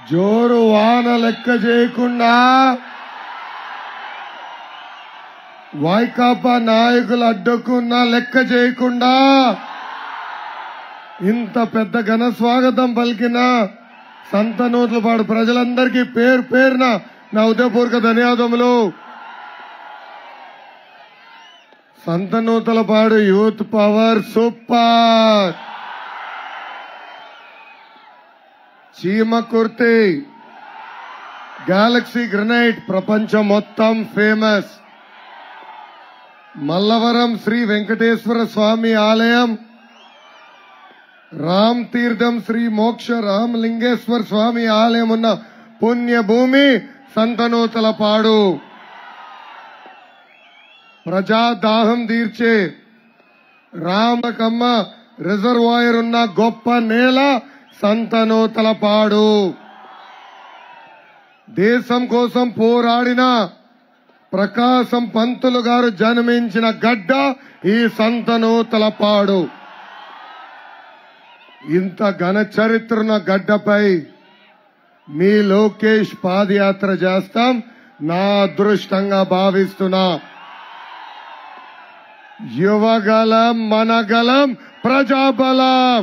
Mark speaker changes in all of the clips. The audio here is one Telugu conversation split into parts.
Speaker 1: జోరు వాన లెక్క చేయకుండా వైకాపా నాయకులు అడ్డుకున్న లెక్క చేయకుండా ఇంత పెద్ద ఘన స్వాగతం పలికిన సంతనూట్లపాడు ప్రజలందరికీ పేరు పేరున నా ఉదయపూర్వక ధన్యవాదములు సంతనూతలపాడు యూత్ పవర్ సూపర్ చీమ కుర్తి గెలాక్సీ గ్రనైట్ ప్రపంచం మొత్తం ఫేమస్ మల్లవరం శ్రీ వెంకటేశ్వర స్వామి ఆలయం రామ్ తీర్థం శ్రీ మోక్ష రామలింగేశ్వర స్వామి ఆలయం ఉన్న పుణ్యభూమి సంతనూతలపాడు ప్రజాదాహం తీర్చే రామకమ్మ రిజర్వాయర్ ఉన్న గొప్ప నేల సంతనూతలపాడు దేశం కోసం పోరాడిన ప్రకాశం పంతులు గారు జన్మించిన గడ్డ ఈ సంతనూతలపాడు ఇంత ఘన చరిత్రన గడ్డపై మీ లోకేష్ పాదయాత్ర చేస్తాం నా అదృష్టంగా భావిస్తున్నా యువగలం మనగలం ప్రజాబలం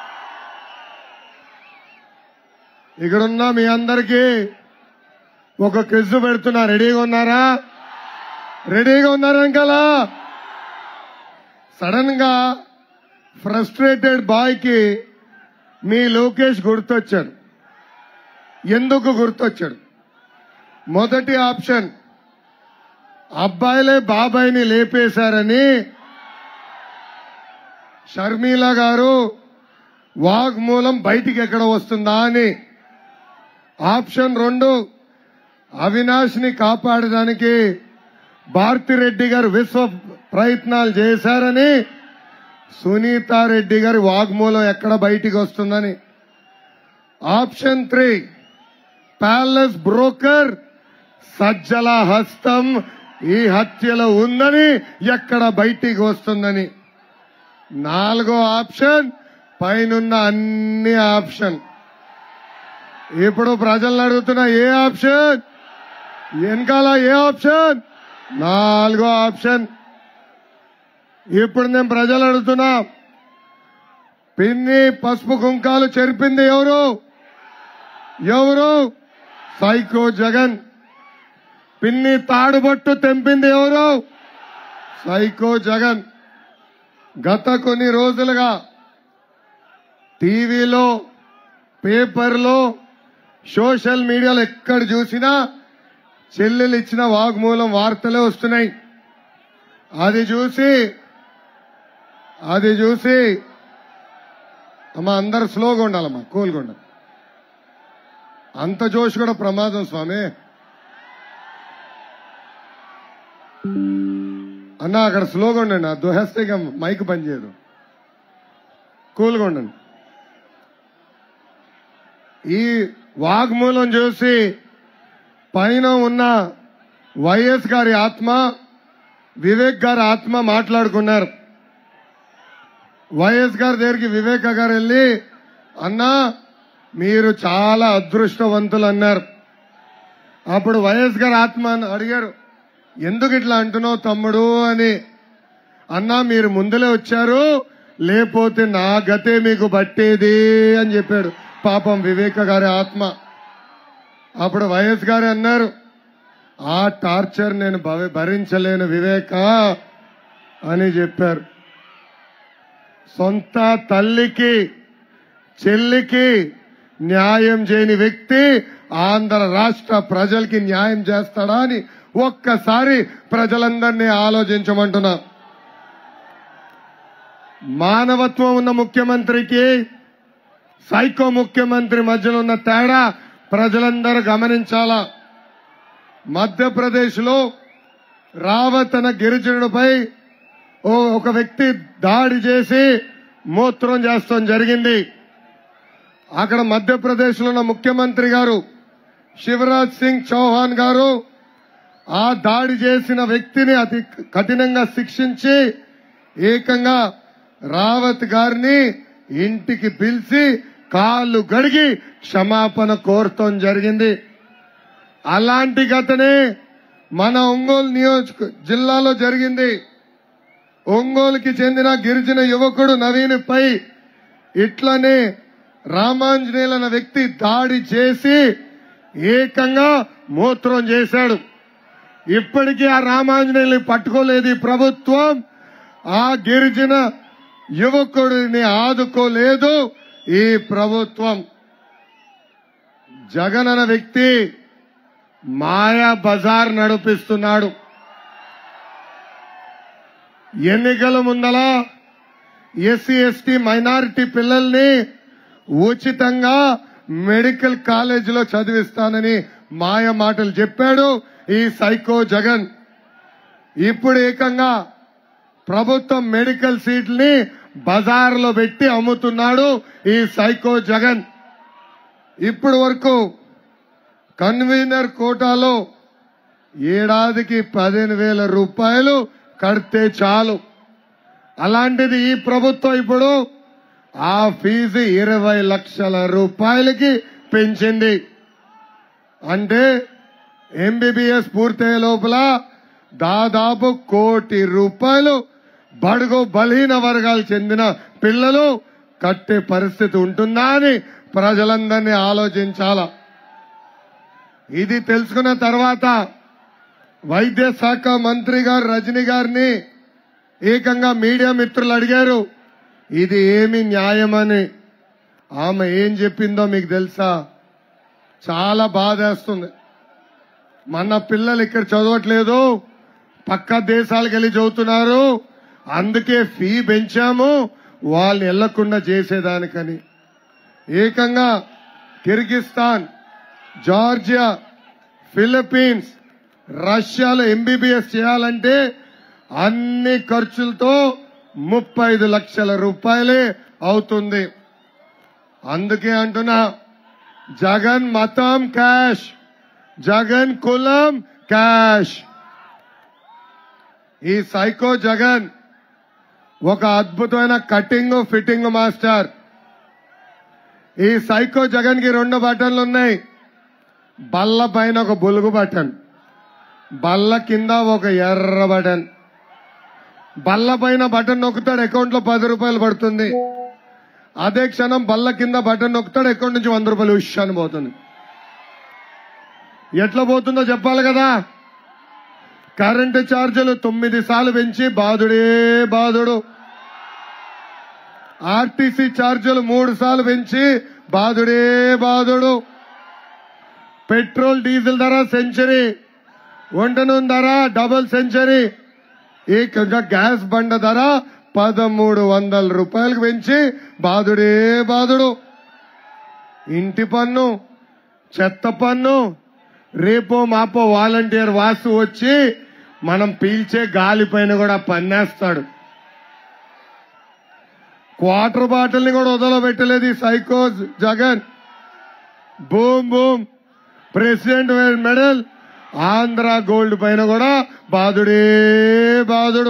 Speaker 1: ఇక్కడున్న మీ అందరికీ ఒక క్విజ్ పెడుతున్నా రెడీగా ఉన్నారా రెడీగా ఉన్నారా అంకలా సడన్ గా ఫ్రస్ట్రేటెడ్ బాయ్ కి మీ లోకేష్ గుర్తొచ్చాడు ఎందుకు గుర్తొచ్చాడు మొదటి ఆప్షన్ అబ్బాయిలే బాబాయిని లేపేశారని షర్మిల గారు వాగ్మూలం బయటికి ఎక్కడ వస్తుందా అని ఆప్షన్ రెండు అవినాష్ ని కాపాడడానికి భారతిరెడ్డి గారు విశ్వ ప్రయత్నాలు చేశారని సునీతారెడ్డి గారి వాగ్మూలం ఎక్కడ బయటికి వస్తుందని option three palace broker Sajjala హస్తం ఈ హత్యలో ఉందని ఎక్కడ బయటికి వస్తుందని నాలుగో ఆప్షన్ పైనున్న అన్ని ఆప్షన్ ఇప్పుడు ప్రజలను అడుగుతున్న ఏ ఆప్షన్ వెనకాల ఏ ఆప్షన్ నాలుగో ఆప్షన్ ఇప్పుడు నేను ప్రజలు అడుగుతున్నా పిన్ని పసుపు కుంకాలు చెరిపింది ఎవరు ఎవరు సైకో జగన్ పిన్ని తాడుబొట్టు తెంపింది ఎవరు సైకో జగన్ గత కొన్ని రోజులుగా టీవీలో పేపర్లో సోషల్ మీడియాలో ఎక్కడ చూసినా చెల్లెలు ఇచ్చిన వాగ్మూలం వార్తలే వస్తున్నాయి అది చూసి అది చూసి అమ్మ అందరు స్లోగా ఉండాలమ్మా కూల్గా ఉండాలి అంత జోష్ కూడా ప్రమాదం స్వామి అన్న అక్కడ స్లోగా ఉండండి ఆ దోహేస్తే ఇక మైక్ పనిచేయదు కూల్గా ఉండండి ఈ వాగ్మూలం చూసి పైన ఉన్న వైఎస్ గారి ఆత్మ వివేక్ గారి ఆత్మ మాట్లాడుకున్నారు వైఎస్ గారి దగ్గరికి వివేక గారు వెళ్ళి అన్నా మీరు చాలా అదృష్టవంతులు అన్నారు అప్పుడు వైఎస్ గారు ఆత్మ అని అడిగారు ఎందుకు ఇట్లా అంటున్నావు తమ్ముడు అని అన్నా మీరు ముందులే వచ్చారు లేకపోతే నా గతే మీకు పట్టేది అని చెప్పాడు పాపం వివేక గారి ఆత్మ అప్పుడు వైఎస్ గారు అన్నారు ఆ టార్చర్ నేను భవ- భరించలేను వివేక అని చెప్పారు సొంత తల్లికి చెల్లికి న్యాయం చేయని వ్యక్తి ఆంధ్ర రాష్ట్ర ప్రజలకి న్యాయం చేస్తాడా అని ఒక్కసారి ప్రజలందరినీ ఆలోచించమంటున్నా మానవత్వం ఉన్న ముఖ్యమంత్రికి సైకో ముఖ్యమంత్రి మధ్యలో ఉన్న తేడా ప్రజలందరూ గమనించాలా మధ్యప్రదేశ్ లో రావత్ అన్న గిరిజనుడిపై ఓ ఒక వ్యక్తి దాడి చేసి మూత్రం చేస్తాం జరిగింది అక్కడ మధ్యప్రదేశ్ లో ఉన్న ముఖ్యమంత్రి గారు శివరాజ్ సింగ్ చౌహాన్ గారు ఆ దాడి చేసిన వ్యక్తిని అతి కఠినంగా శిక్షించి ఏకంగా రావత్ గారిని ఇంటికి పిలిచి కాళ్ళు గడిగి క్షమాపణ కోరటం జరిగింది అలాంటి గతనే మన ఒంగోలు నియోజక జిల్లాలో జరిగింది ఒంగోలుకి చెందిన గిరిజన యువకుడు నవీన్ పై ఇట్లనే రామాంజనేయులు అన్న వ్యక్తి దాడి చేసి ఏకంగా మూత్రం చేశాడు ఇప్పటికీ ఆ రామాంజనేయుల్ని పట్టుకోలేదు ఈ ప్రభుత్వం ఆ గిరిజన యువకుడిని ఆదుకోలేదు ఈ ప్రభుత్వం జగన్ అన్న వ్యక్తి మాయా బజార్ నడిపిస్తున్నాడు ఎన్నికల ముందల ఎస్సీ ఎస్టీ మైనారిటీ పిల్లల్ని ఉచితంగా మెడికల్ కాలేజీలో చదివిస్తానని మాయ మాటలు చెప్పాడు ఈ సైకో జగన్ ఇప్పుడు ఏకంగా ప్రభుత్వం మెడికల్ సీట్ని బజార్లో పెట్టి అమ్ముతున్నాడు ఈ సైకో జగన్ ఇప్పుడు వరకు కన్వీనర్ కోటాలో ఏడాదికి పదిహేను వేల రూపాయలు కడితే చాలు అలాంటిది ఈ ప్రభుత్వం ఇప్పుడు ఆ ఫీజు ఇరవై లక్షల రూపాయలకి పెంచింది అంటే ఎంబీబీఎస్ పూర్తయ్యే లోపల దాదాపు కోటి రూపాయలు బడుగు బలహీన వర్గాలు చెందిన పిల్లలు కట్టే పరిస్థితి ఉంటుందా అని ప్రజలందరినీ ఆలోచించాల ఇది తెలుసుకున్న తర్వాత వైద్య శాఖ మంత్రి గారు రజనీ గారిని ఏకంగా మీడియా మిత్రులు అడిగారు ఇది ఏమి న్యాయమని ఆమె ఏం చెప్పిందో మీకు తెలుసా చాలా బాధేస్తుంది మన పిల్లలు ఇక్కడ చదవట్లేదు పక్క దేశాలకు వెళ్ళి చదువుతున్నారు అందుకే ఫీ పెంచాము వాళ్ళని వెళ్లకుండా చేసేదానికని ఏకంగా కిర్గిస్తాన్ జార్జియా ఫిలిప్పీన్స్ రష్యాలో ఎంబీబీఎస్ చేయాలంటే అన్ని ఖర్చులతో ముప్పై ఐదు లక్షల రూపాయలే అవుతుంది అందుకే అంటున్నా జగన్ మతం క్యాష్ జగన్ కులం క్యాష్ ఈ సైకో జగన్ ఒక అద్భుతమైన కటింగ్ ఫిట్టింగ్ మాస్టర్ ఈ సైకో జగన్ కి రెండు బటన్లు ఉన్నాయి బల్ల పైన ఒక బులుగు బటన్ బల్ల కింద ఒక ఎర్ర బటన్ బల్ల పైన బటన్ నొక్కుతాడు అకౌంట్ లో పది రూపాయలు పడుతుంది అదే క్షణం బల్ల కింద బటన్ నొక్కుతాడు అకౌంట్ నుంచి వంద రూపాయలు ఉష్ అని పోతుంది ఎట్లా పోతుందో చెప్పాలి కదా కరెంటు ఛార్జీలు తొమ్మిది సార్లు పెంచి బాధుడే బాధుడు ఆర్టీసీ ఛార్జీలు మూడు సార్లు పెంచి బాధుడే బాధుడు పెట్రోల్ డీజిల్ ధర సెంచరీ వంట నూనె ధర డబుల్ సెంచరీ ఏకంగా గ్యాస్ బండ ధర పదమూడు వందల రూపాయలకు పెంచి బాధుడే బాధుడు ఇంటి పన్ను చెత్త పన్ను రేపో మాపో వాలంటీర్ వాసు వచ్చి మనం పీల్చే గాలి పైన కూడా పన్నేస్తాడు క్వార్టర్ బాటిల్ ని కూడా వదలబెట్టలేదు ఈ psycho Jagan boom boom president medal Andhra gold పైన కూడా బాధుడే బాధుడు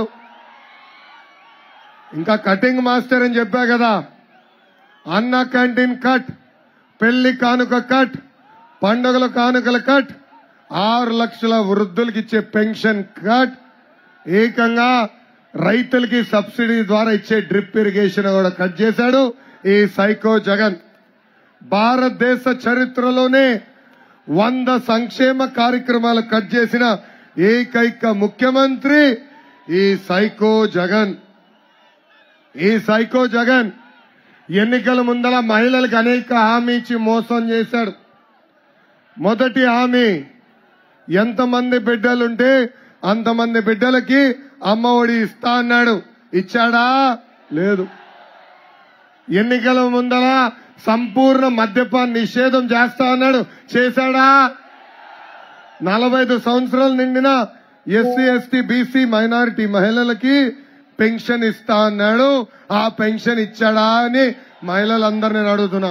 Speaker 1: ఇంకా కటింగ్ మాస్టర్ అని చెప్పా కదా అన్న క్యాంటీన్ కట్ పెళ్లి కానుక కట్ పండుగల కానుకల కట్ ఆరు లక్షల వృద్ధులకి ఇచ్చే పెన్షన్ కట్ ఏకంగా రైతులకి సబ్సిడీ ద్వారా ఇచ్చే డ్రిప్ ఇరిగేషన్ కూడా కట్ చేశాడు ఈ సైకో జగన్ భారతదేశ చరిత్రలోనే వంద సంక్షేమ కార్యక్రమాలు కట్ చేసిన ఏకైక ముఖ్యమంత్రి ఈ సైకో జగన్ ఈ సైకో జగన్ ఎన్నికల ముందల మహిళలకు అనేక హామీ ఇచ్చి మోసం చేశాడు మొదటి హామీ ఎంతమంది బిడ్డలుంటే అంతమంది బిడ్డలకి అమ్మఒడి ఇస్తా అన్నాడు ఇచ్చాడా లేదు ఎన్నికల ముందల సంపూర్ణ మద్యపాన నిషేధం చేస్తా అన్నాడు చేశాడా నలభై ఐదు సంవత్సరాలు నిండిన ఎస్సీ ఎస్టీ బీసీ మైనారిటీ మహిళలకి పెన్షన్ ఇస్తా అన్నాడు ఆ పెన్షన్ ఇచ్చాడా అని మహిళలందరినీ నేను అడుగుతున్నా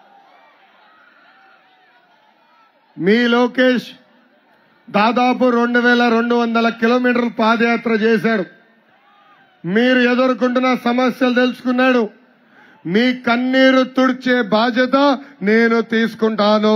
Speaker 1: మీ లోకేష్ దాదాపు రెండు వేల రెండు వందల కిలోమీటర్లు పాదయాత్ర చేశాడు మీరు ఎదుర్కొంటున్న సమస్యలు తెలుసుకున్నాడు మీ కన్నీరు తుడిచే బాధ్యత నేను తీసుకుంటాను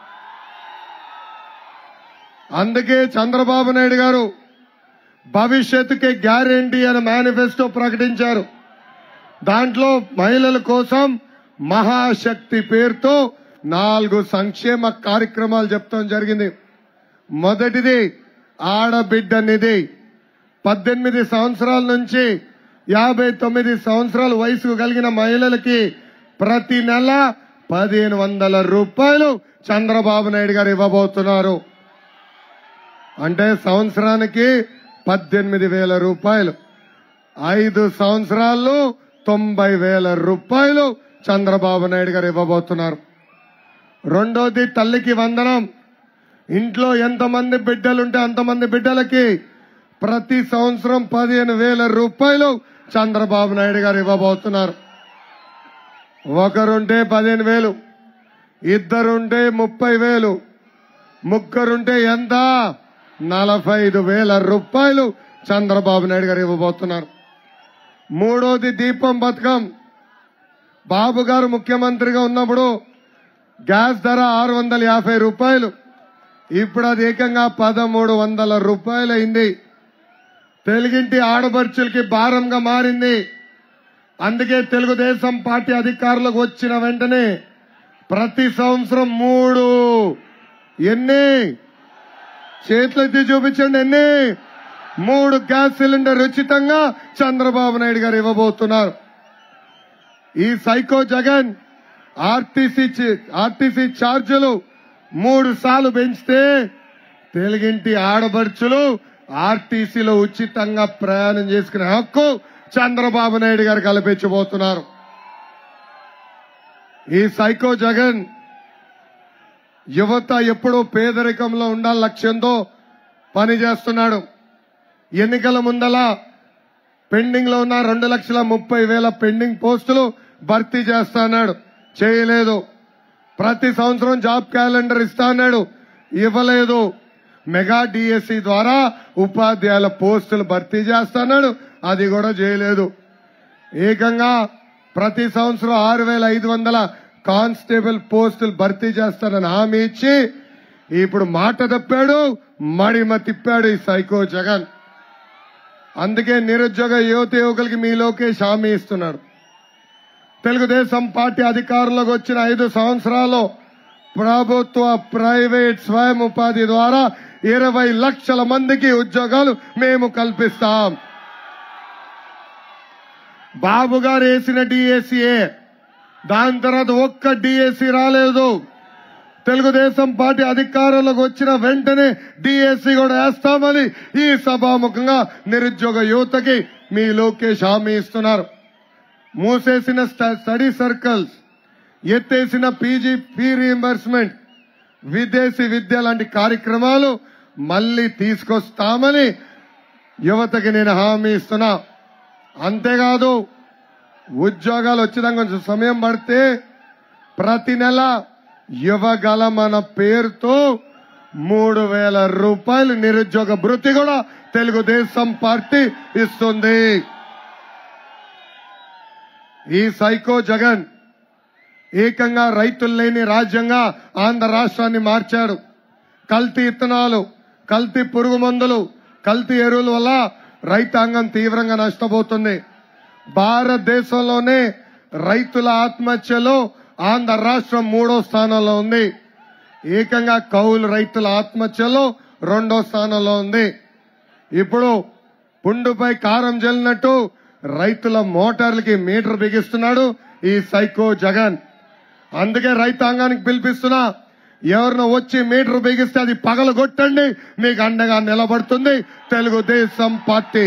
Speaker 1: అందుకే చంద్రబాబు నాయుడు గారు భవిష్యత్తుకి గ్యారంటీ అని మేనిఫెస్టో ప్రకటించారు దాంట్లో మహిళల కోసం మహాశక్తి పేరుతో నాలుగు సంక్షేమ కార్యక్రమాలు చెప్తాం జరిగింది మొదటిది ఆడబిడ్డ నిధి పద్దెనిమిది సంవత్సరాల నుంచి యాభై తొమ్మిది సంవత్సరాల వయసు కలిగిన మహిళలకి ప్రతి నెల పదిహేను వందల రూపాయలు చంద్రబాబు నాయుడు గారు ఇవ్వబోతున్నారు అంటే సంవత్సరానికి పద్దెనిమిది వేల రూపాయలు ఐదు సంవత్సరాల్లో తొంభై వేల రూపాయలు చంద్రబాబు నాయుడు గారు ఇవ్వబోతున్నారు రెండోది తల్లికి వందనం ఇంట్లో ఎంతమంది బిడ్డలుంటే అంతమంది బిడ్డలకి ప్రతి సంవత్సరం పదిహేను వేల రూపాయలు చంద్రబాబు నాయుడు గారు ఇవ్వబోతున్నారు ఒకరుంటే పదిహేను వేలు ఇద్దరుంటే ముప్పై వేలు ముగ్గురుంటే ఎంత నలభై ఐదు వేల రూపాయలు చంద్రబాబు నాయుడు గారు ఇవ్వబోతున్నారు మూడోది దీపం పథకం బాబు గారు ముఖ్యమంత్రిగా ఉన్నప్పుడు గ్యాస్ ధర ఆరు వందల యాభై రూపాయలు ఇప్పుడు అది ఏకంగా పదమూడు వందల రూపాయలు అయింది తెలుగింటి ఆడపడుచులకి భారంగా మారింది అందుకే తెలుగుదేశం పార్టీ అధికారులకు వచ్చిన వెంటనే ప్రతి సంవత్సరం మూడు ఎన్ని చేతులెత్తి చూపించండి ఎన్ని మూడు గ్యాస్ సిలిండర్ ఉచితంగా చంద్రబాబు నాయుడు గారు ఇవ్వబోతున్నారు ఈ సైకో జగన్ ఆర్టీసీ చి- ఆర్టీసీ ఛార్జీలు మూడు సార్లు పెంచితే తెలుగింటి ఆడబడుచులు ఆర్టీసీలో ఉచితంగా ప్రయాణం చేసుకునే హక్కు చంద్రబాబు నాయుడు గారు కల్పించబోతున్నారు ఈ సైకో జగన్ యువత ఎప్పుడూ పేదరికంలో ఉండాలి లక్ష్యంతో పనిచేస్తున్నాడు ఎన్నికల ముందల పెండింగ్ లో ఉన్న రెండు లక్షల ముప్పై వేల పెండింగ్ పోస్టులు భర్తీ చేస్తాన్నాడు చేయలేదు ప్రతి సంవత్సరం జాబ్ క్యాలెండర్ ఇస్తాన్నాడు ఇవ్వలేదు మెగా డిఎస్సి ద్వారా ఉపాధ్యాయుల పోస్టులు భర్తీ చేస్తాన్నాడు అది కూడా చేయలేదు ఏకంగా ప్రతి సంవత్సరం ఆరు వేల ఐదు వందల కానిస్టేబుల్ పోస్టులు భర్తీ చేస్తానని హామీ ఇచ్చి ఇప్పుడు మాట తప్పాడు మడిమ తిప్పాడు ఈ సైకో జగన్ అందుకే నిరుద్యోగ యువత యువకులకి మీ లోకేష్ హామీ ఇస్తున్నాడు తెలుగుదేశం పార్టీ అధికారంలోకి వచ్చిన ఐదు సంవత్సరాల్లో ప్రభుత్వ ప్రైవేట్ స్వయం ఉపాధి ద్వారా ఇరవై లక్షల మందికి ఉద్యోగాలు మేము కల్పిస్తాం బాబు గారు వేసిన డిఎస్సీఏ దాని తర్వాత ఒక్క డిఎస్సి రాలేదు తెలుగుదేశం పార్టీ అధికారంలోకి వచ్చిన వెంటనే డిఎస్సి కూడా వేస్తామని ఈ సభాముఖంగా నిరుద్యోగ యువతకి మీ లోకేష్ హామీ ఇస్తున్నారు మూసేసిన స్ట- స్టడీ సర్కిల్స్ ఎత్తేసిన పీజీ ఫీ రీఎంబర్స్మెంట్ విదేశీ విద్య లాంటి కార్యక్రమాలు మళ్ళీ తీసుకొస్తామని యువతకి నేను హామీ ఇస్తున్నా అంతేకాదు ఉద్యోగాలు వచ్చేదాకా కొంచెం సమయం పడితే ప్రతి నెల యువగలం అన్న పేరుతో మూడు వేల రూపాయలు నిరుద్యోగ భృతి కూడా తెలుగుదేశం పార్టీ ఇస్తుంది ఈ సైకో జగన్ ఏకంగా రైతులు లేని రాజ్యంగా ఆంధ్ర రాష్ట్రాన్ని మార్చాడు కల్తీ ఇత్తనాలు కల్తీ పురుగు మందులు కల్తీ ఎరువుల వల్ల రైతాంగం తీవ్రంగా నష్టపోతుంది భారతదేశంలోనే రైతుల ఆత్మహత్యలో ఆంధ్ర రాష్ట్రం మూడో స్థానంలో ఉంది ఏకంగా కౌలు రైతుల ఆత్మహత్యలో రెండో స్థానంలో ఉంది ఇప్పుడు పుండుపై కారం జల్లినట్టు రైతుల మోటార్లకి మీటర్ బిగిస్తున్నాడు ఈ సైకో జగన్ అందుకే రైతాంగానికి పిలిపిస్తున్నా ఎవరినో వచ్చి మీటర్ బిగిస్తే అది పగలగొట్టండి మీకు అండగా నిలబడుతుంది తెలుగుదేశం పార్టీ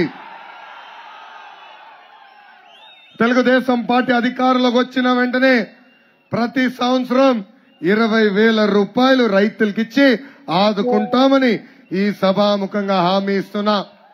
Speaker 1: తెలుగుదేశం పార్టీ అధికారంలోకి వచ్చిన వెంటనే ప్రతి సంవత్సరం ఇరవై వేల రూపాయలు రైతులకిచ్చి ఆదుకుంటామని ఈ సభాముఖంగా హామీ ఇస్తున్నా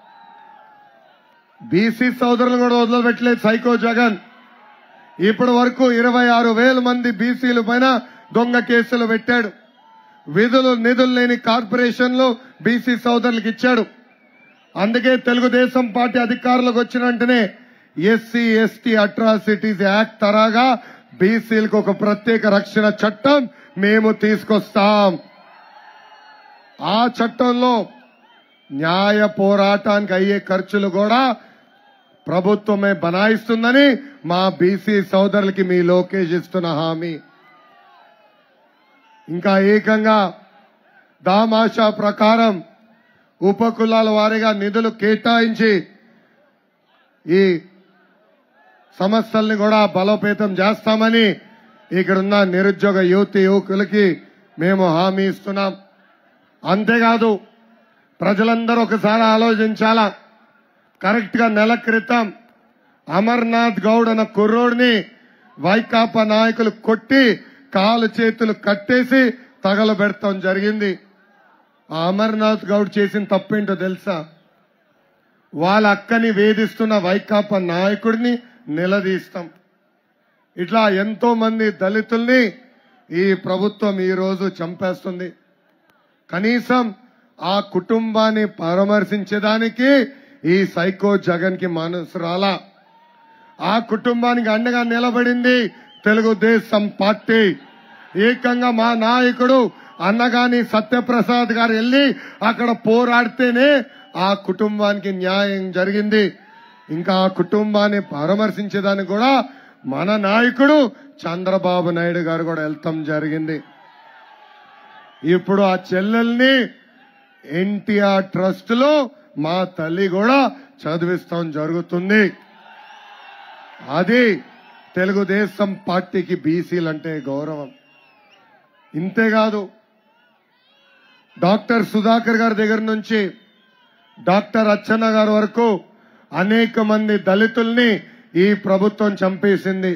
Speaker 1: బీసీ సోదరులను కూడా వదిలిపెట్టలేదు సైకో జగన్ ఇప్పటి వరకు ఇరవై ఆరు వేల మంది బీసీల పైన దొంగ కేసులు పెట్టాడు విధులు నిధులు లేని కార్పొరేషన్లు బీసీ సోదరులకు ఇచ్చాడు అందుకే తెలుగుదేశం పార్టీ అధికారులకు వచ్చిన వెంటనే ఎస్సీ ఎస్టీ అట్రాసిటీస్ యాక్ట్ తరాగా బీసీలకు ఒక ప్రత్యేక రక్షణ చట్టం మేము తీసుకొస్తాం ఆ చట్టంలో న్యాయ పోరాటానికి అయ్యే ఖర్చులు కూడా ప్రభుత్వమే బనాయిస్తుందని మా బీసీ సోదరులకి మీ లోకేష్ ఇస్తున్న హామీ ఇంకా ఏకంగా దామాషా ప్రకారం ఉపకులాల వారీగా నిధులు కేటాయించి ఈ సమస్యల్ని కూడా బలోపేతం చేస్తామని ఇక్కడున్న నిరుద్యోగ యువతి యువకులకి మేము హామీ ఇస్తున్నాం అంతేకాదు ప్రజలందరూ ఒకసారి ఆలోచించాలా కరెక్ట్ గా నెల క్రితం అమర్నాథ్ గౌడ్ అన్న కుర్రోడిని వైకాపా నాయకులు కొట్టి కాలు చేతులు కట్టేసి తగలబెడతాం జరిగింది ఆ అమర్నాథ్ గౌడ్ చేసిన తప్పేంటో తెలుసా వాళ్ళ అక్కని వేధిస్తున్న వైకాపా నాయకుడిని నిలదీస్తాం ఇట్లా ఎంతో మంది దళితుల్ని ఈ ప్రభుత్వం ఈ రోజు చంపేస్తుంది కనీసం ఆ కుటుంబాన్ని పరామర్శించడానికి ఈ సైకో జగన్ కి మనసు రాలా ఆ కుటుంబానికి అండగా నిలబడింది తెలుగుదేశం పార్టీ ఏకంగా మా నాయకుడు అన్నగాని సత్యప్రసాద్ గారు వెళ్ళి అక్కడ పోరాడితేనే ఆ కుటుంబానికి న్యాయం జరిగింది ఇంకా ఆ కుటుంబాన్ని పరామర్శించేదానికి కూడా మన నాయకుడు చంద్రబాబు నాయుడు గారు కూడా వెళ్తాం జరిగింది ఇప్పుడు ఆ చెల్లెల్ని ఎన్టీఆర్ ట్రస్ట్ లో మా తల్లి కూడా చదివిస్తాం జరుగుతుంది అది తెలుగుదేశం పార్టీకి బీసీలంటే గౌరవం ఇంతేకాదు డాక్టర్ సుధాకర్ గారి దగ్గర నుంచి డాక్టర్ అచ్చన్న గారి వరకు అనేక మంది దళితుల్ని ఈ ప్రభుత్వం చంపేసింది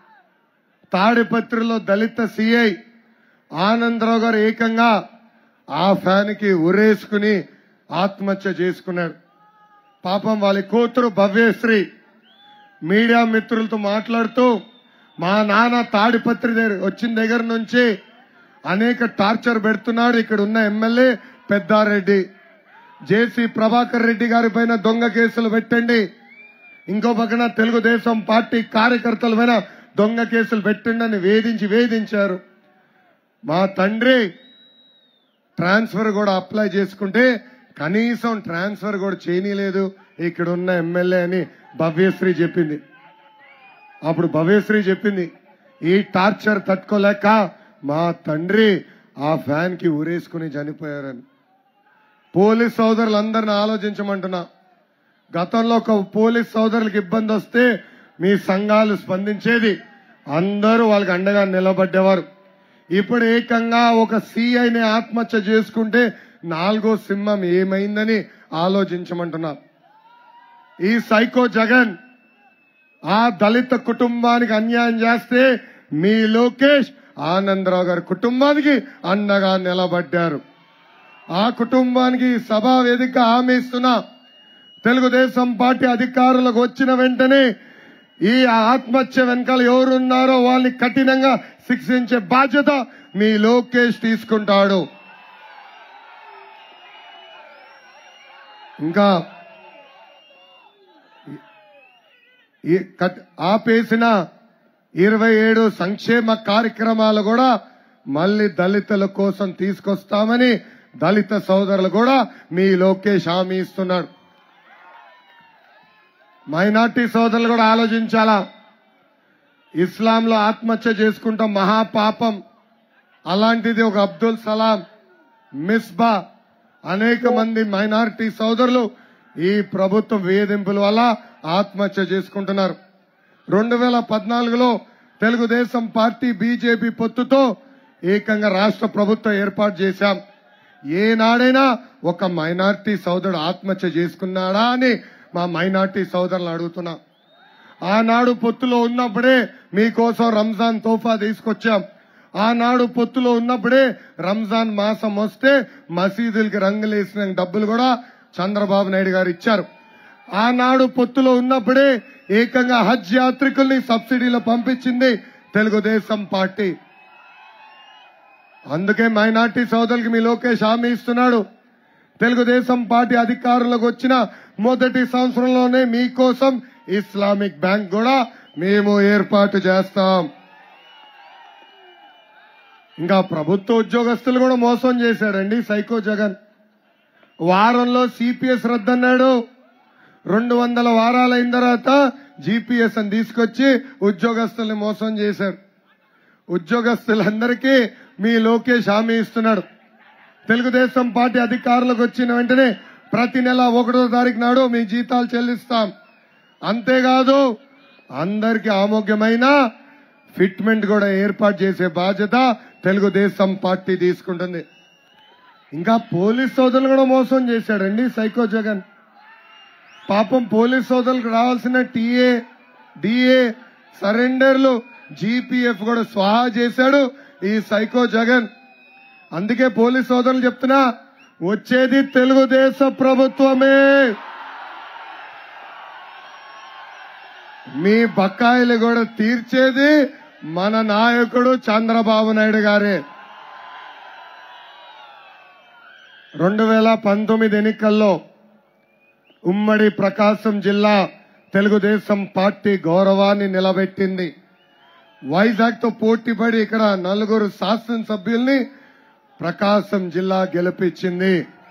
Speaker 1: తాడిపత్రిలో దళిత సిఐ ఆనందరావు గారు ఏకంగా ఆ ఫ్యాన్ కి ఉరేసుకుని ఆత్మహత్య చేసుకున్నాడు పాపం వాళ్ళ కూతురు భవ్యశ్రీ మీడియా మిత్రులతో మాట్లాడుతూ మా నాన్న తాడిపత్రి దగ్గర వచ్చిన దగ్గర నుంచి అనేక టార్చర్ పెడుతున్నాడు ఇక్కడ ఉన్న ఎమ్మెల్యే పెద్దారెడ్డి జేసీ ప్రభాకర్ రెడ్డి గారి పైన దొంగ కేసులు పెట్టండి ఇంకో పక్కన తెలుగుదేశం పార్టీ కార్యకర్తల పైన దొంగ కేసులు పెట్టండి వేధించి వేధించారు మా తండ్రి ట్రాన్స్ఫర్ కూడా అప్లై చేసుకుంటే కనీసం ట్రాన్స్ఫర్ కూడా చేయనీలేదు ఇక్కడ ఉన్న ఎమ్మెల్యే అని భవ్యశ్రీ చెప్పింది అప్పుడు భవ్యశ్రీ చెప్పింది ఈ టార్చర్ తట్టుకోలేక మా తండ్రి ఆ ఫ్యాన్ కి ఊరేసుకుని చనిపోయారని పోలీస్ సోదరులందరిని ఆలోచించమంటున్నా గతంలో ఒక పోలీస్ సోదరులకు ఇబ్బంది వస్తే మీ సంఘాలు స్పందించేది అందరూ వాళ్ళకి అండగా నిలబడ్డేవారు ఇప్పుడు ఏకంగా ఒక సిఐని ఆత్మహత్య చేసుకుంటే నాలుగో సింహం ఏమైందని ఆలోచించమంటున్నా ఈ సైకో జగన్ ఆ దళిత కుటుంబానికి అన్యాయం చేస్తే మీ లోకేష్ ఆనందరావు గారి కుటుంబానికి అండగా నిలబడ్డారు ఆ కుటుంబానికి సభా వేదిక హామీ ఇస్తున్నా తెలుగుదేశం పార్టీ అధికారులకు వచ్చిన వెంటనే ఈ ఆత్మహత్య వెనకాల ఎవరున్నారో వాళ్ళని కఠినంగా శిక్షించే బాధ్యత మీ లోకేష్ తీసుకుంటాడు ఇంకా ఈ కట్- ఆపేసిన ఇరవై ఏడు సంక్షేమ కార్యక్రమాలు కూడా మళ్ళీ దళితుల కోసం తీసుకొస్తామని దళిత సోదరులు కూడా మీ లోకేష్ హామీ ఇస్తున్నాడు మైనార్టీ సోదరులు కూడా ఆలోచించాలా ఇస్లాంలో ఆత్మహత్య చేసుకుంటాం మహాపాపం అలాంటిది ఒక అబ్దుల్ సలాం మిస్బా అనేక మంది మైనారిటీ సోదరులు ఈ ప్రభుత్వం వేధింపుల వల్ల ఆత్మహత్య చేసుకుంటున్నారు రెండు వేల పద్నాలుగులో తెలుగుదేశం పార్టీ బీజేపీ పొత్తుతో ఏకంగా రాష్ట్ర ప్రభుత్వం ఏర్పాటు చేశాం ఏనాడైనా ఒక మైనార్టీ సోదరుడు ఆత్మహత్య చేసుకున్నాడా అని మా మైనార్టీ సోదరులు అడుగుతున్నా ఆనాడు పొత్తులో ఉన్నప్పుడే మీకోసం రంజాన్ తోఫా తీసుకొచ్చాం ఆనాడు పొత్తులో ఉన్నప్పుడే రంజాన్ మాసం వస్తే మసీదులకి రంగులేసిన డబ్బులు కూడా చంద్రబాబు నాయుడు గారు ఇచ్చారు ఆనాడు పొత్తులో ఉన్నప్పుడే ఏకంగా హజ్ యాత్రికుల్ని సబ్సిడీలో పంపించింది తెలుగుదేశం పార్టీ అందుకే మైనార్టీ సోదరులకి మీ లోకేష్ హామీ ఇస్తున్నాడు తెలుగుదేశం పార్టీ అధికారంలోకి వచ్చిన మొదటి సంవత్సరంలోనే మీకోసం ఇస్లామిక్ బ్యాంక్ కూడా మేము ఏర్పాటు చేస్తాం ఇంకా ప్రభుత్వ ఉద్యోగస్తులు కూడా మోసం చేశాడండి సైకో జగన్ వారంలో సిపిఎస్ రద్దన్నాడు రెండు వందల వారాలైన తర్వాత జీపీఎస్ అని తీసుకొచ్చి ఉద్యోగస్తుల్ని మోసం చేశారు ఉద్యోగస్తులందరికీ మీ లోకేష్ హామీ ఇస్తున్నాడు తెలుగుదేశం పార్టీ అధికారులకు వచ్చిన వెంటనే ప్రతి నెల ఒకటో తారీఖు నాడు మీ జీతాలు చెల్లిస్తాం అంతేకాదు అందరికి ఆమోగ్యమైన ఫిట్మెంట్ కూడా ఏర్పాటు చేసే బాధ్యత తెలుగుదేశం పార్టీ తీసుకుంటుంది ఇంకా పోలీస్ సోదరులు కూడా మోసం చేశాడండి సైకో జగన్ పాపం పోలీస్ సోదరులకు రావాల్సిన టీఏ డిఏ సరెండర్లు జీపీఎఫ్ కూడా స్వాహా చేశాడు ఈ సైకో జగన్ అందుకే పోలీస్ సోదరులు చెప్తున్నా వచ్చేది తెలుగుదేశ ప్రభుత్వమే మీ బకాయిలు కూడా తీర్చేది మన నాయకుడు చంద్రబాబు నాయుడు గారే రెండు వేల పంతొమ్మిది ఎన్నికల్లో ఉమ్మడి ప్రకాశం జిల్లా తెలుగుదేశం పార్టీ గౌరవాన్ని నిలబెట్టింది వైజాగ్ తో పోటీపడి ఇక్కడ నలుగురు శాసనసభ్యుల్ని ప్రకాశం జిల్లా గెలిపించింది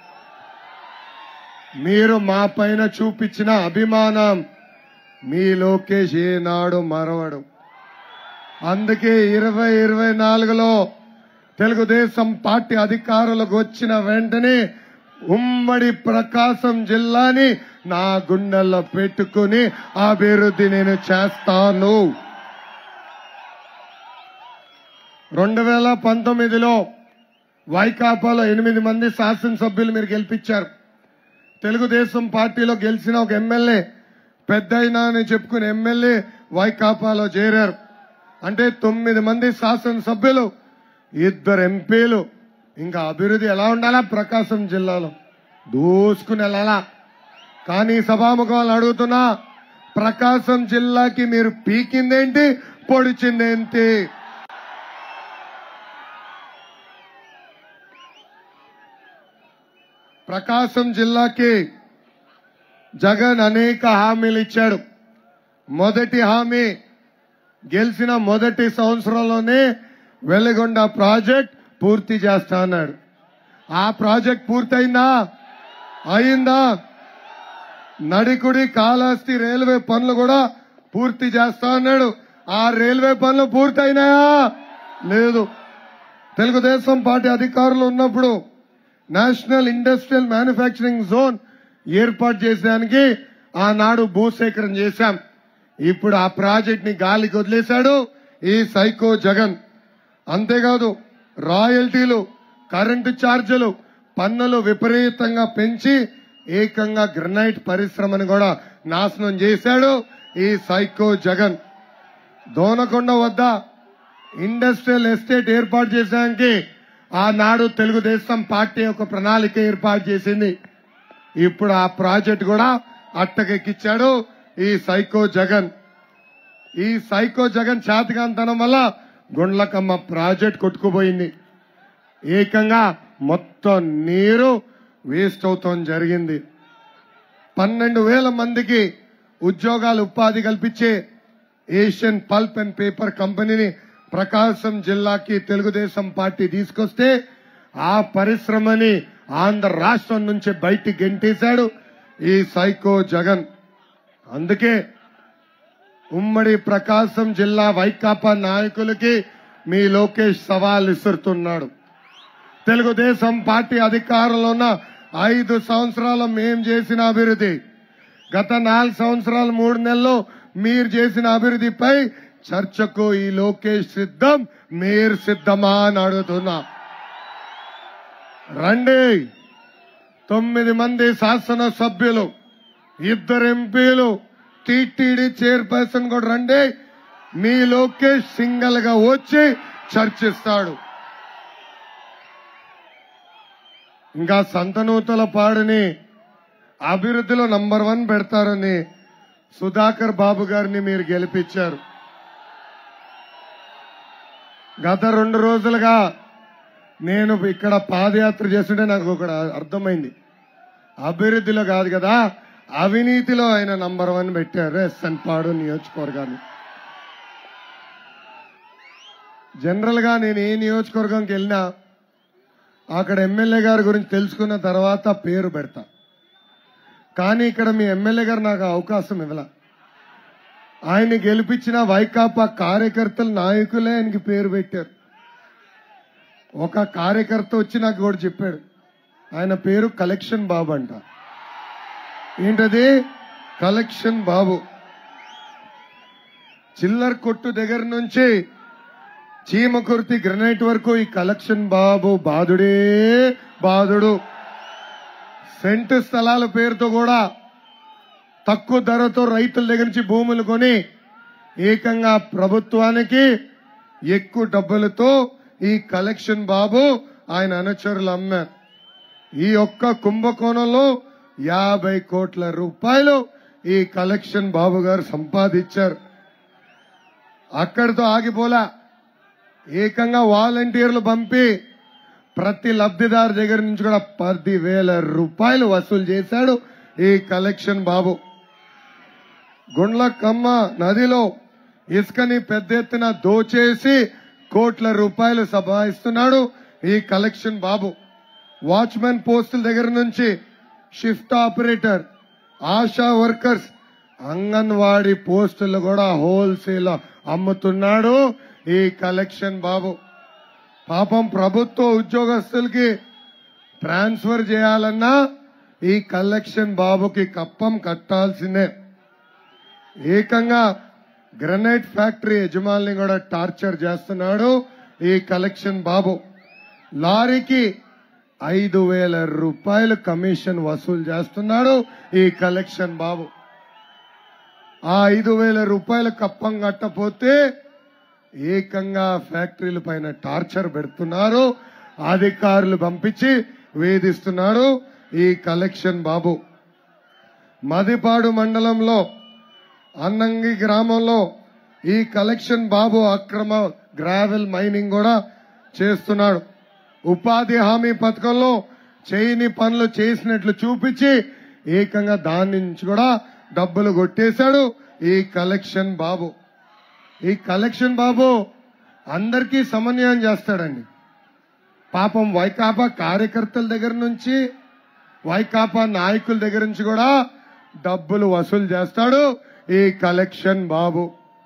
Speaker 1: మీరు మా పైన చూపించిన అభిమానం మీ లోకేష్ ఏనాడు మరవడు అందుకే ఇరవై ఇరవై నాలుగులో తెలుగుదేశం పార్టీ అధికారులకు వచ్చిన వెంటనే ఉమ్మడి ప్రకాశం జిల్లాని నా గుండెల్లో పెట్టుకుని అభివృద్ధి నేను చేస్తాను రెండు వేల పంతొమ్మిదిలో వైకాపాలో ఎనిమిది మంది శాసనసభ్యులు మీరు గెలిపించారు తెలుగుదేశం పార్టీలో గెలిచిన ఒక ఎమ్మెల్యే పెద్ద అని చెప్పుకునే ఎమ్మెల్యే వైకాపాలో చేరారు అంటే తొమ్మిది మంది శాసనసభ్యులు ఇద్దరు ఎంపీలు ఇంకా అభివృద్ధి ఎలా ఉండాలా ప్రకాశం జిల్లాలో దూసుకుని వెళ్ళాలా కానీ సభాముఖాలు అడుగుతున్నా ప్రకాశం జిల్లాకి మీరు పీకిందేంటి పొడిచిందేంటి ప్రకాశం జిల్లాకి జగన్ అనేక హామీలు ఇచ్చాడు మొదటి హామీ గెలిచిన మొదటి సంవత్సరంలోనే వెలిగొండ ప్రాజెక్ట్ పూర్తి చేస్తా అన్నాడు ఆ ప్రాజెక్ట్ పూర్తయిందా అయిందా నడికుడి కాళహస్తి రైల్వే పనులు కూడా పూర్తి చేస్తా అన్నాడు ఆ రైల్వే పనులు పూర్తయినాయా లేదు తెలుగుదేశం పార్టీ అధికారులు ఉన్నప్పుడు నేషనల్ ఇండస్ట్రియల్ మ్యానుఫ్యాక్చరింగ్ జోన్ ఏర్పాటు చేసేదానికి ఆనాడు భూసేకరణ చేశాం ఇప్పుడు ఆ ప్రాజెక్ట్ ని గాలికి వదిలేశాడు ఈ సైకో జగన్ అంతేకాదు రాయల్టీలు కరెంటు ఛార్జీలు పన్నులు విపరీతంగా పెంచి ఏకంగా గ్రనైట్ పరిశ్రమను కూడా నాశనం చేశాడు ఈ సైకో జగన్ దోనకొండ వద్ద ఇండస్ట్రియల్ ఎస్టేట్ ఏర్పాటు చేసేదానికి ఆనాడు తెలుగుదేశం పార్టీ ఒక ప్రణాళిక ఏర్పాటు చేసింది ఇప్పుడు ఆ ప్రాజెక్ట్ కూడా అట్టకెక్కిచ్చాడు ఈ సైకో జగన్ ఈ సైకో జగన్ చేతకాంతనం వల్ల గుండ్లకమ్మ ప్రాజెక్ట్ కొట్టుకుపోయింది ఏకంగా మొత్తం నీరు వేస్ట్ అవుతాం జరిగింది పన్నెండు వేల మందికి ఉద్యోగాలు ఉపాధి కల్పించే ఏషియన్ పల్ప్ అండ్ పేపర్ కంపెనీని ప్రకాశం జిల్లాకి తెలుగుదేశం పార్టీ తీసుకొస్తే ఆ పరిశ్రమని ఆంధ్ర రాష్ట్రం నుంచి బయటికి గెంటేశాడు ఈ సైకో జగన్ అందుకే ఉమ్మడి ప్రకాశం జిల్లా వైకాపా నాయకులకి మీ లోకేష్ సవాల్ విసురుతున్నాడు తెలుగుదేశం పార్టీ అధికారంలో ఉన్న ఐదు సంవత్సరాలు మేం చేసిన అభివృద్ధి గత నాలుగు సంవత్సరాలు మూడు నెలల్లో మీరు చేసిన అభివృద్ధిపై చర్చకు ఈ లోకేష్ సిద్ధం మీరు సిద్ధమా అని అడుగుతున్నా రండి తొమ్మిది మంది శాసన సభ్యులు ఇద్దరు ఎంపీలు టీటీడీ చైర్పర్సన్ కూడా రండి మీ లోకేష్ సింగల్ గా వచ్చి చర్చిస్తాడు ఇంకా సంతనూతల పాడుని అభివృద్ధిలో నంబర్ వన్ పెడతారని సుధాకర్ బాబు గారిని మీరు గెలిపించారు గత రెండు రోజులుగా నేను ఇక్కడ పాదయాత్ర చేస్తుంటే నాకు ఒక అర్థమైంది అభివృద్ధిలో కాదు కదా అవినీతిలో ఆయన నంబర్ వన్ పెట్టారు ఎస్ఎన్ పాడు నియోజకవర్గాన్ని జనరల్ గా నేను ఏ నియోజకవర్గంకి వెళ్ళినా అక్కడ ఎమ్మెల్యే గారి గురించి తెలుసుకున్న తర్వాత పేరు పెడతా కానీ ఇక్కడ మీ ఎమ్మెల్యే గారు నాకు అవకాశం ఇవ్వాల ఆయన గెలిపించిన వైకాపా కార్యకర్తలు నాయకులే ఆయనకి పేరు పెట్టారు ఒక కార్యకర్త వచ్చి నాకు కూడా చెప్పాడు ఆయన పేరు కలెక్షన్ బాబు అంట ఏంటది కలెక్షన్ బాబు చిల్లర కొట్టు దగ్గర నుంచి చీమకుర్తి గ్రనైట్ వరకు ఈ కలెక్షన్ బాబు బాధుడే బాధుడు సెంట్ స్థలాల పేరుతో కూడా తక్కువ ధరతో రైతుల దగ్గర నుంచి భూములు కొని ఏకంగా ప్రభుత్వానికి ఎక్కువ డబ్బులతో ఈ కలెక్షన్ బాబు ఆయన అనుచరులు అమ్మారు ఈ ఒక్క కుంభకోణంలో యాభై కోట్ల రూపాయలు ఈ కలెక్షన్ బాబు గారు సంపాదించారు అక్కడితో ఆగిపోలా ఏకంగా వాలంటీర్లు పంపి ప్రతి లబ్ధిదారు దగ్గర నుంచి కూడా పది వేల రూపాయలు వసూలు చేశాడు ఈ కలెక్షన్ బాబు గుండ్లకమ్మ నదిలో ఇసుకని పెద్ద ఎత్తున దోచేసి కోట్ల రూపాయలు సంపాదిస్తున్నాడు ఈ కలెక్షన్ బాబు వాచ్మెన్ పోస్టుల దగ్గర నుంచి shift operator Asha workers Anganwadi పోస్టులు కూడా హోల్సేల్ అమ్ముతున్నాడు ఈ కలెక్షన్ బాబు పాపం ప్రభుత్వ ఉద్యోగస్తులకి ట్రాన్స్ఫర్ చేయాలన్నా ఈ కలెక్షన్ బాబుకి కప్పం కట్టాల్సిందే ఏకంగా గ్రనైట్ ఫ్యాక్టరీ యజమాని కూడా టార్చర్ చేస్తున్నాడు ఈ కలెక్షన్ బాబు లారీకి ఐదు వేల రూపాయలు కమిషన్ వసూలు చేస్తున్నాడు ఈ కలెక్షన్ బాబు ఆ ఐదు వేల రూపాయలు కప్పం కట్టపోతే ఏకంగా ఫ్యాక్టరీల పైన టార్చర్ పెడుతున్నారు అధికారులు పంపించి వేధిస్తున్నాడు ఈ కలెక్షన్ బాబు మదిపాడు మండలంలో అన్నంగి గ్రామంలో ఈ కలెక్షన్ బాబు అక్రమ గ్రావెల్ మైనింగ్ కూడా చేస్తున్నాడు ఉపాధి హామీ పథకంలో చేయని పనులు చేసినట్లు చూపించి ఏకంగా దాని నుంచి కూడా డబ్బులు కొట్టేశాడు ఈ కలెక్షన్ బాబు ఈ కలెక్షన్ బాబు అందరికీ సమన్వయం చేస్తాడండి పాపం వైకాపా కార్యకర్తల దగ్గర నుంచి వైకాపా నాయకుల దగ్గర నుంచి కూడా డబ్బులు వసూలు చేస్తాడు ఈ కలెక్షన్ బాబు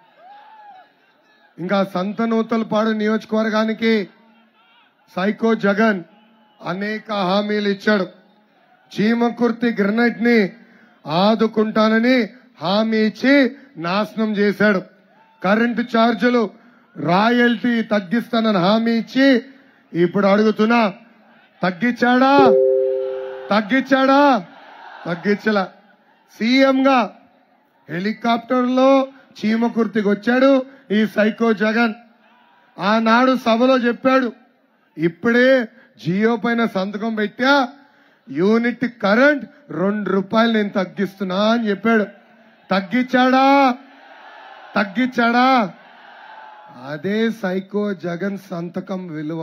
Speaker 1: ఇంకా సంతనూతలపాడు నియోజకవర్గానికి సైకో జగన్ అనేక హామీలు ఇచ్చాడు చీమకుర్తి గ్రనైట్ ని ఆదుకుంటానని హామీ ఇచ్చి నాశనం చేశాడు కరెంటు ఛార్జీలు రాయల్టీ తగ్గిస్తానని హామీ ఇచ్చి ఇప్పుడు అడుగుతున్నా తగ్గించాడా తగ్గించాడా తగ్గించలా సీఎంగా హెలికాప్టర్ లో చీమకుర్తికి వచ్చాడు ఈ సైకో జగన్ ఆనాడు సభలో చెప్పాడు ఇప్పుడే జియో పైన సంతకం పెట్టా యూనిట్ కరెంట్ రెండు రూపాయలు నేను తగ్గిస్తున్నా అని చెప్పాడు తగ్గించాడా తగ్గించాడా అదే సైకో జగన్ సంతకం విలువ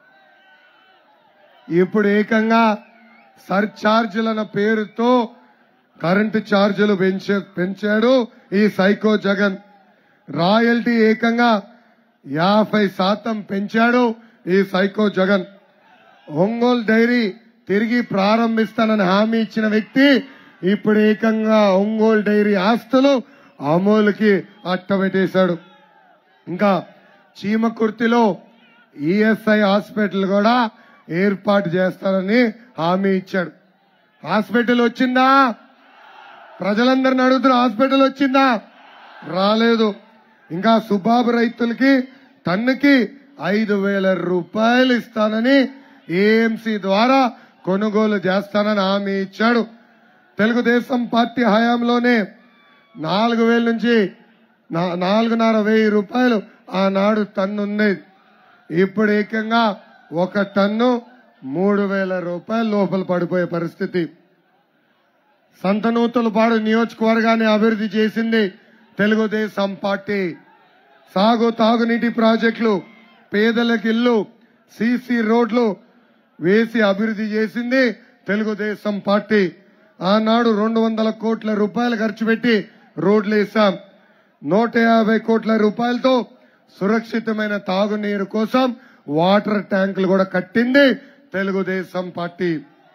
Speaker 1: ఇప్పుడు ఏకంగా సర్ఛార్జీలన్న పేరుతో కరెంటు ఛార్జీలు పెంచే పెంచాడు ఈ సైకో జగన్ రాయల్టీ ఏకంగా యాభై శాతం పెంచాడు ఈ సైకో జగన్ ఒంగోలు డైరీ తిరిగి ప్రారంభిస్తానని హామీ ఇచ్చిన వ్యక్తి ఇప్పుడు ఏకంగా ఒంగోలు డైరీ ఆస్తులు అమూల్కి అట్టబెట్టేశాడు ఇంకా చీమకుర్తిలో ఈఎస్ఐ హాస్పిటల్ కూడా ఏర్పాటు చేస్తానని హామీ ఇచ్చాడు హాస్పిటల్ వచ్చిందా ప్రజలందరిని అడుగుతున్న హాస్పిటల్ వచ్చిందా రాలేదు ఇంకా సుబాబు రైతులకి టన్నుకి ఐదు వేల రూపాయలు ఇస్తానని ఏఎంసీ ద్వారా కొనుగోలు చేస్తానని హామీ ఇచ్చాడు తెలుగుదేశం పార్టీ హయాంలోనే నాలుగు వేల నుంచి నా- నాలుగున్నర వెయ్యి రూపాయలు ఆనాడు టన్ను ఉండేది ఇప్పుడు ఏకంగా ఒక టన్ను మూడు వేల రూపాయలు లోపల పడిపోయే పరిస్థితి సంతనూతలపాడు నియోజకవర్గాన్ని అభివృద్ధి చేసింది తెలుగుదేశం పార్టీ సాగు తాగునీటి ప్రాజెక్టులు పేదలకు ఇల్లు సీసీ రోడ్లు వేసి అభివృద్ధి చేసింది తెలుగుదేశం పార్టీ ఆనాడు రెండు వందల కోట్ల రూపాయలు ఖర్చు పెట్టి రోడ్లు వేసాం నూట యాభై కోట్ల రూపాయలతో సురక్షితమైన తాగునీరు కోసం వాటర్ ట్యాంకులు కూడా కట్టింది తెలుగుదేశం పార్టీ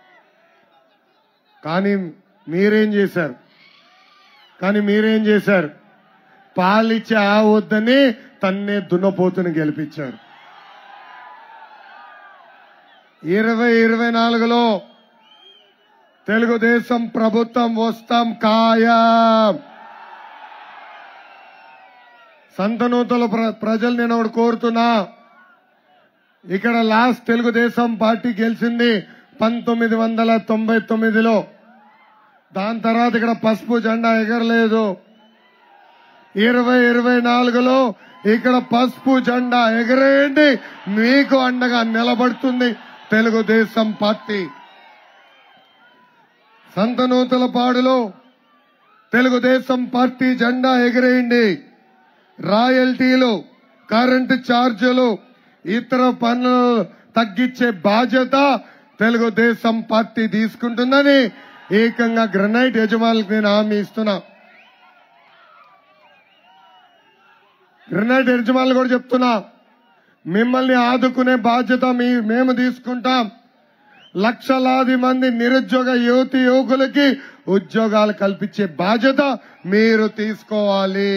Speaker 1: కానీ మీరేం చేశారు కానీ మీరేం చేశారు పాలిచ్చే ఆ వద్దని తన్నే దున్నపోతుని గెలిపించారు ఇరవై ఇరవై నాలుగులో తెలుగుదేశం ప్రభుత్వం వస్తాం ఖాయం సంతనూతల ప్ర- ప్రజలు నేను ఒకటి కోరుతున్నా ఇక్కడ లాస్ట్ తెలుగుదేశం పార్టీ గెలిచింది పంతొమ్మిది వందల తొంభై తొమ్మిదిలో దాని తర్వాత ఇక్కడ పసుపు జెండా ఎగరలేదు ఇరవై ఇరవై నాలుగులో ఇక్కడ పసుపు జెండా ఎగరేయండి మీకు అండగా నిలబడుతుంది తెలుగుదేశం పార్టీ సంతనూతలపాడులో తెలుగుదేశం పార్టీ జెండా ఎగరేయండి రాయల్టీలు కరెంటు ఛార్జీలు ఇతర పన్నులు తగ్గించే బాధ్యత తెలుగుదేశం పార్టీ తీసుకుంటుందని ఏకంగా గ్రనైట్ యజమానులకు నేను హామీ ఇస్తున్నా గ్రనైట్ యజమానులు కూడా చెప్తున్నా మిమ్మల్ని ఆదుకునే బాధ్యత మీ మేము తీసుకుంటాం లక్షలాది మంది నిరుద్యోగ యువతి యువకులకి ఉద్యోగాలు కల్పించే బాధ్యత మీరు తీసుకోవాలి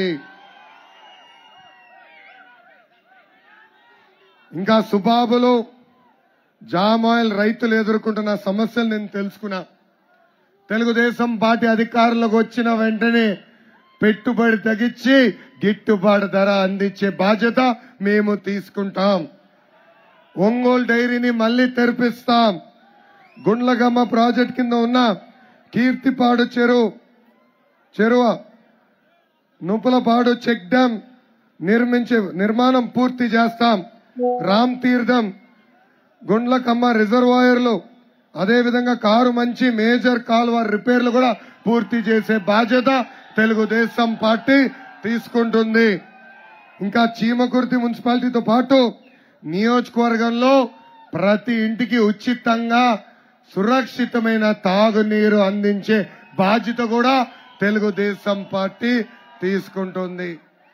Speaker 1: ఇంకా సుబాబులు జామాయిల్ రైతులు ఎదుర్కొంటున్న సమస్యలు నేను తెలుసుకున్నా తెలుగుదేశం పార్టీ అధికారంలోకి వచ్చిన వెంటనే పెట్టుబడి తగ్గించి గిట్టుబాటు ధర అందించే బాధ్యత మేము తీసుకుంటాం ఒంగోలు డైరీని మళ్లీ తెరిపిస్తాం గుండ్లగమ్మ ప్రాజెక్ట్ కింద ఉన్న కీర్తిపాడు చెరువు చెరువ నుపులపాడు చెక్ డ్యాం నిర్మించే నిర్మాణం పూర్తి చేస్తాం రామ్ తీర్థం గుండ్లకమ్మ రిజర్వాయర్లు అదేవిధంగా కారు మంచి మేజర్ కాలువ రిపేర్లు కూడా పూర్తి చేసే బాధ్యత తెలుగుదేశం పార్టీ తీసుకుంటుంది ఇంకా చీమకుర్తి మున్సిపాలిటీతో పాటు నియోజకవర్గంలో ప్రతి ఇంటికి ఉచితంగా సురక్షితమైన తాగునీరు అందించే బాధ్యత కూడా తెలుగుదేశం పార్టీ తీసుకుంటుంది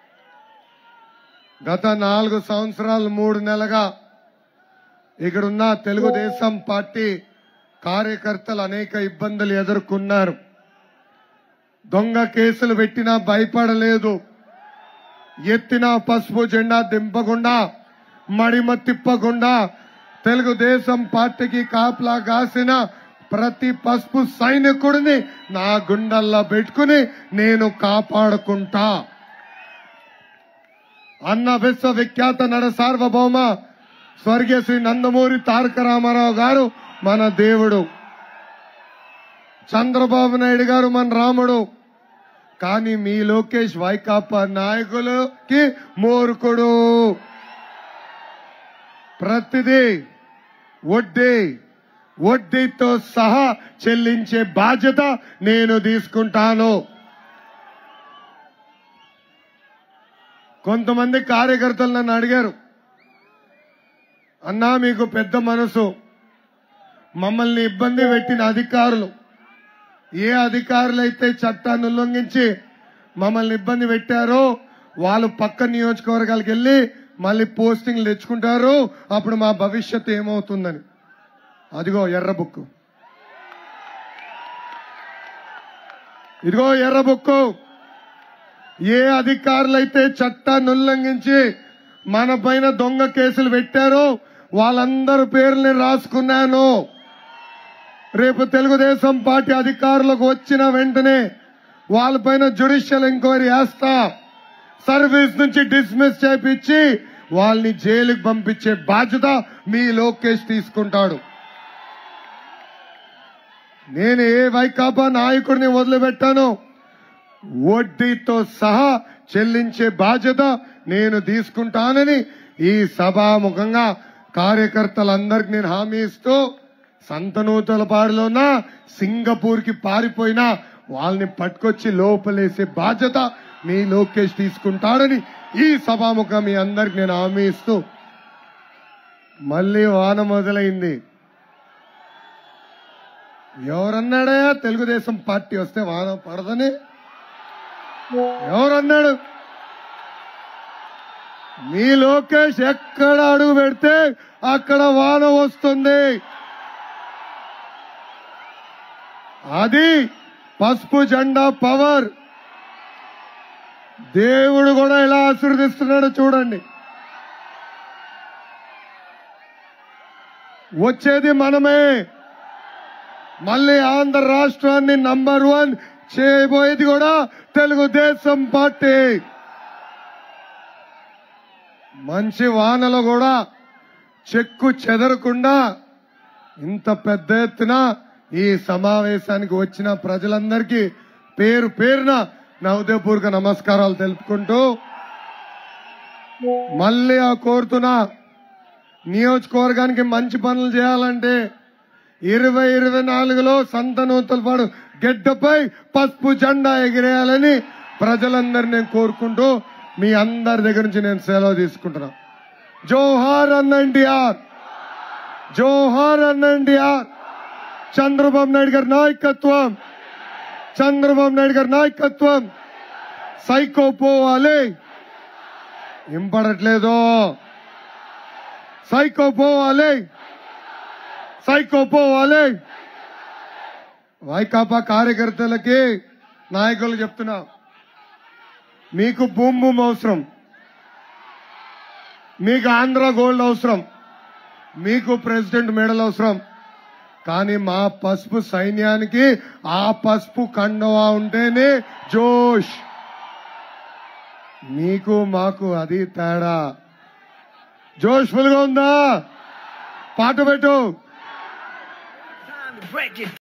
Speaker 1: గత నాలుగు సంవత్సరాలు మూడు నెలగా ఇక్కడున్న తెలుగుదేశం పార్టీ కార్యకర్తలు అనేక ఇబ్బందులు ఎదుర్కొన్నారు దొంగ కేసులు పెట్టినా భయపడలేదు ఎత్తిన పసుపు జెండా దింపకుండా మడిమ తిప్పకుండా తెలుగుదేశం పార్టీకి కాపలా కాసిన ప్రతి పసుపు సైనికుడిని నా గుండెల్లో పెట్టుకుని నేను కాపాడుకుంటా అన్న విశ్వవిఖ్యాత నడ సార్వభౌమ స్వర్గీయ శ్రీ నందమూరి తారక రామారావు గారు మన దేవుడు చంద్రబాబు నాయుడు గారు మన రాముడు కానీ మీ లోకేష్ వైకాపా నాయకులకి మూర్ఖుడు ప్రతిదీ వడ్డీ వడ్డీతో సహా చెల్లించే బాధ్యత నేను తీసుకుంటాను కొంతమంది కార్యకర్తలు నన్ను అడిగారు అన్నా మీకు పెద్ద మనసు మమ్మల్ని ఇబ్బంది పెట్టిన అధికారులు ఏ అధికారులు అయితే చట్టాన్ని ఉల్లంఘించి మమ్మల్ని ఇబ్బంది పెట్టారో వాళ్ళు పక్క నియోజకవర్గాలకు వెళ్ళి మళ్ళీ పోస్టింగ్లు తెచ్చుకుంటారు అప్పుడు మా భవిష్యత్తు ఏమవుతుందని అదిగో ఎర్ర బుక్కు ఇదిగో ఎర్ర బుక్కు ఏ అధికారులైతే చట్టాన్ని ఉల్లంఘించి మన పైన దొంగ కేసులు పెట్టారో వాళ్ళందరి పేర్లని రాసుకున్నాను రేపు తెలుగుదేశం పార్టీ అధికారులకు వచ్చిన వెంటనే వాళ్ళపైన జ్యుడిషియల్ ఎంక్వైరీ వేస్తా సర్వీస్ నుంచి డిస్మిస్ చేపించి వాళ్ళని జైలుకి పంపించే బాధ్యత మీ లోకేష్ తీసుకుంటాడు నేను ఏ వైకాపా నాయకుడిని వదిలిపెట్టాను వడ్డీతో సహా చెల్లించే బాధ్యత నేను తీసుకుంటానని ఈ సభాముఖంగా కార్యకర్తలందరికి నేను హామీ ఇస్తూ సంతనూతల పారిలోన సింగపూర్ కి పారిపోయినా వాళ్ళని పట్టుకొచ్చి లోపలేసే బాధ్యత మీ లోకేష్ తీసుకుంటాడని ఈ సభాముఖం మీ అందరికి నేను హామీ ఇస్తూ మళ్ళీ వాన మొదలైంది ఎవరన్నాడా తెలుగుదేశం పార్టీ వస్తే వాన పడదని ఎవరన్నాడు మీ లోకేష్ ఎక్కడ అడుగు పెడితే అక్కడ వాన వస్తుంది అది పసుపు జెండా పవర్ దేవుడు కూడా ఎలా ఆశీర్వదిస్తున్నాడో చూడండి వచ్చేది మనమే మళ్ళీ ఆంధ్ర రాష్ట్రాన్ని నంబర్ వన్ చేయబోయేది కూడా తెలుగుదేశం పార్టీ మంచి వానలు కూడా చెక్కు చెదరకుండా ఇంత పెద్ద ఎత్తున ఈ సమావేశానికి వచ్చిన ప్రజలందరికీ పేరు పేరున నా ఉదయపూర్వక నమస్కారాలు తెలుపుకుంటూ మళ్ళీ ఆ కోరుతున్నా నియోజకవర్గానికి మంచి పనులు చేయాలంటే ఇరవై ఇరవై నాలుగులో సంత నూతలపాడు గెడ్డపై పసుపు జెండా ఎగిరేయాలని ప్రజలందరినీ నేను కోరుకుంటూ మీ అందరి దగ్గర నుంచి నేను సెలవు తీసుకుంటున్నా జోహార్ అన్న ఎన్టీఆర్ జోహార్ అన్న ఎన్టీఆర్ చంద్రబాబు నాయుడు గారి నాయకత్వం చంద్రబాబు నాయుడు గారి నాయకత్వం సైకో పోవాలి ఇంపడట్లేదు సైకో పోవాలి సైకో పోవాలి వైకాపా కార్యకర్తలకి నాయకులు చెప్తున్నా మీకు బూమ్ బూమ్ అవసరం మీకు ఆంధ్ర గోల్డ్ అవసరం మీకు ప్రెసిడెంట్ మెడల్ అవసరం కానీ మా పసుపు సైన్యానికి ఆ పసుపు కండవా ఉంటేనే జోష్ మీకు మాకు అది తేడా జోష్ఫుల్ గా ఉందా పాట పెట్టు
Speaker 2: Time to break it